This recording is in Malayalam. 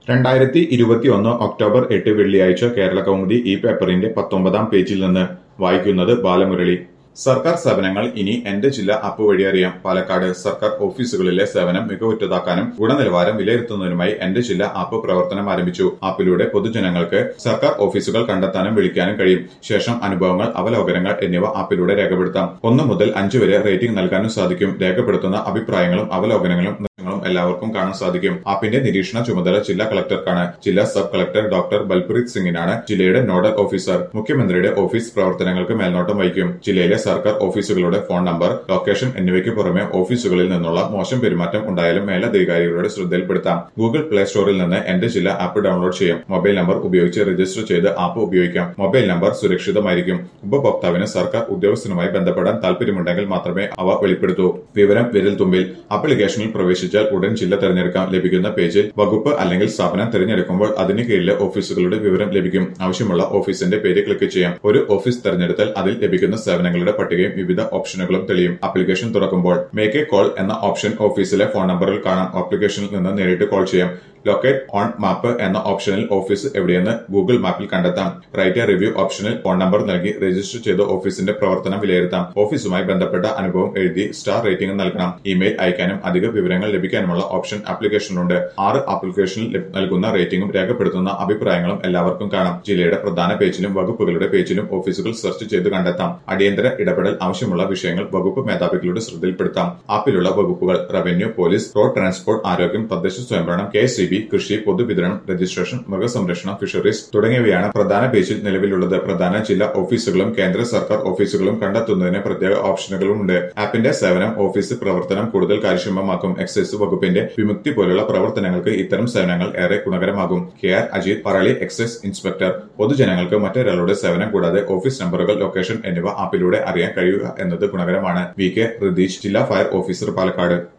രണ്ടായിരത്തി ഇരുപത്തിയൊന്ന് ഒക്ടോബർ എട്ട് വെള്ളിയാഴ്ച കേരള കൗമുദി ഈ പേപ്പറിന്റെ പത്തൊമ്പതാം പേജിൽ നിന്ന് വായിക്കുന്നത് ബാലമുരളി സർക്കാർ സേവനങ്ങൾ ഇനി എന്റെ ജില്ല ആപ്പ് വഴി അറിയാം പാലക്കാട് സർക്കാർ ഓഫീസുകളിലെ സേവനം മികവുറ്റതാക്കാനും ഗുണനിലവാരം വിലയിരുത്തുന്നതിനുമായി എന്റെ ജില്ല ആപ്പ് പ്രവർത്തനം ആരംഭിച്ചു ആപ്പിലൂടെ പൊതുജനങ്ങൾക്ക് സർക്കാർ ഓഫീസുകൾ കണ്ടെത്താനും വിളിക്കാനും കഴിയും ശേഷം അനുഭവങ്ങൾ അവലോകനങ്ങൾ എന്നിവ ആപ്പിലൂടെ രേഖപ്പെടുത്താം ഒന്ന് മുതൽ അഞ്ച് വരെ റേറ്റിംഗ് നൽകാനും സാധിക്കും രേഖപ്പെടുത്തുന്ന അഭിപ്രായങ്ങളും അവലോകനങ്ങളും നിർദ്ദേശങ്ങളും എല്ലാവർക്കും കാണാൻ സാധിക്കും ആപ്പിന്റെ നിരീക്ഷണ ചുമതല ജില്ലാ കളക്ടർക്കാണ് ജില്ലാ സബ് കളക്ടർ ഡോക്ടർ ബൽപ്രീത് സിംഗിനാണ് ജില്ലയുടെ നോഡൽ ഓഫീസർ മുഖ്യമന്ത്രിയുടെ ഓഫീസ് പ്രവർത്തനങ്ങൾക്ക് മേൽനോട്ടം വഹിക്കും ജില്ലയിലെ സർക്കാർ ഓഫീസുകളുടെ ഫോൺ നമ്പർ ലൊക്കേഷൻ എന്നിവയ്ക്ക് പുറമെ ഓഫീസുകളിൽ നിന്നുള്ള മോശം പെരുമാറ്റം ഉണ്ടായാലും മേലധികാരികളുടെ ശ്രദ്ധയിൽപ്പെടുത്താം ഗൂഗിൾ പ്ലേ സ്റ്റോറിൽ നിന്ന് എന്റെ ജില്ല ആപ്പ് ഡൗൺലോഡ് ചെയ്യാം മൊബൈൽ നമ്പർ ഉപയോഗിച്ച് രജിസ്റ്റർ ചെയ്ത് ആപ്പ് ഉപയോഗിക്കാം മൊബൈൽ നമ്പർ സുരക്ഷിതമായിരിക്കും ഉപഭോക്താവിന് സർക്കാർ ഉദ്യോഗസ്ഥനുമായി ബന്ധപ്പെടാൻ താൽപര്യമുണ്ടെങ്കിൽ മാത്രമേ അവ വെളിപ്പെടുത്തൂ വിവരം വിരൽ തുമ്പിൽ ആപ്ലിക്കേഷനിൽ പ്രവേശിച്ചാൽ ഉടൻ ജില്ല തിരഞ്ഞെടുക്കാം ലഭിക്കുന്ന പേജിൽ വകുപ്പ് അല്ലെങ്കിൽ സ്ഥാപനം തിരഞ്ഞെടുക്കുമ്പോൾ അതിന് കീഴിലെ ഓഫീസുകളുടെ വിവരം ലഭിക്കും ആവശ്യമുള്ള ഓഫീസിന്റെ പേര് ക്ലിക്ക് ചെയ്യാം ഒരു ഓഫീസ് തിരഞ്ഞെടുത്താൽ അതിൽ ലഭിക്കുന്ന സേവനങ്ങളുടെ പട്ടികയും വിവിധ ഓപ്ഷനുകളും തെളിയും ആപ്ലിക്കേഷൻ തുറക്കുമ്പോൾ മേക്ക് എ കോൾ എന്ന ഓപ്ഷൻ ഓഫീസിലെ ഫോൺ നമ്പറിൽ കാണാം ആപ്ലിക്കേഷനിൽ നിന്ന് നേരിട്ട് കോൾ ചെയ്യാം ലൊക്കേറ്റ് ഓൺ മാപ്പ് എന്ന ഓപ്ഷനിൽ ഓഫീസ് എവിടെയെന്ന് ഗൂഗിൾ മാപ്പിൽ കണ്ടെത്താം റൈറ്റ് എ റിവ്യൂ ഓപ്ഷനിൽ ഫോൺ നമ്പർ നൽകി രജിസ്റ്റർ ചെയ്ത് ഓഫീസിന്റെ പ്രവർത്തനം വിലയിരുത്താം ഓഫീസുമായി ബന്ധപ്പെട്ട അനുഭവം എഴുതി സ്റ്റാർ റേറ്റിംഗ് നൽകണം ഇമെയിൽ അയക്കാനും അധിക വിവരങ്ങൾ ലഭിക്കാനുമുള്ള ഓപ്ഷൻ ആപ്ലിക്കേഷനിലുണ്ട് ആറ് ആപ്ലിക്കേഷനിൽ ലഭ്- നൽകുന്ന റേറ്റിംഗും രേഖപ്പെടുത്തുന്ന അഭിപ്രായങ്ങളും എല്ലാവർക്കും കാണാം ജില്ലയുടെ പ്രധാന പേജിലും വകുപ്പുകളുടെ പേജിലും ഓഫീസുകൾ സെർച്ച് ചെയ്ത് കണ്ടെത്താം അടിയന്തര ഇടപെടൽ ആവശ്യമുള്ള വിഷയങ്ങൾ വകുപ്പ് മേധാവികളുടെ ശ്രദ്ധയിൽപ്പെടുത്താം ആപ്പിലുള്ള വകുപ്പുകൾ റവന്യൂ പോലീസ് റോഡ് ട്രാൻസ്പോർട്ട് ആരോഗ്യം തദ്ദേശ സ്വയംഭരണം കെ സി ബി കൃഷി പൊതുവിതരണം രജിസ്ട്രേഷൻ മൃഗസംരക്ഷണം ഫിഷറീസ് തുടങ്ങിയവയാണ് പ്രധാന പേജിൽ നിലവിലുള്ളത് പ്രധാന ജില്ലാ ഓഫീസുകളും കേന്ദ്ര സർക്കാർ ഓഫീസുകളും കണ്ടെത്തുന്നതിന് പ്രത്യേക ഓപ്ഷനുകളുമുണ്ട് ആപ്പിന്റെ സേവനം ഓഫീസ് പ്രവർത്തനം കൂടുതൽ കാര്യക്ഷമമാക്കും എക്സൈസ് വകുപ്പിന്റെ വിമുക്തി പോലുള്ള പ്രവർത്തനങ്ങൾക്ക് ഇത്തരം സേവനങ്ങൾ ഏറെ ഗുണകരമാകും K R Ajith Parali excise inspector പൊതുജനങ്ങൾക്ക് മറ്റൊരാളുടെ സേവനം കൂടാതെ ഓഫീസ് നമ്പറുകൾ ലൊക്കേഷൻ എന്നിവ ആപ്പിലൂടെ അറിയാൻ കഴിയുക എന്നത് ഗുണകരമാണ് വി കെ റിതീഷ് ജില്ലാ ഫയർ ഓഫീസർ പാലക്കാട്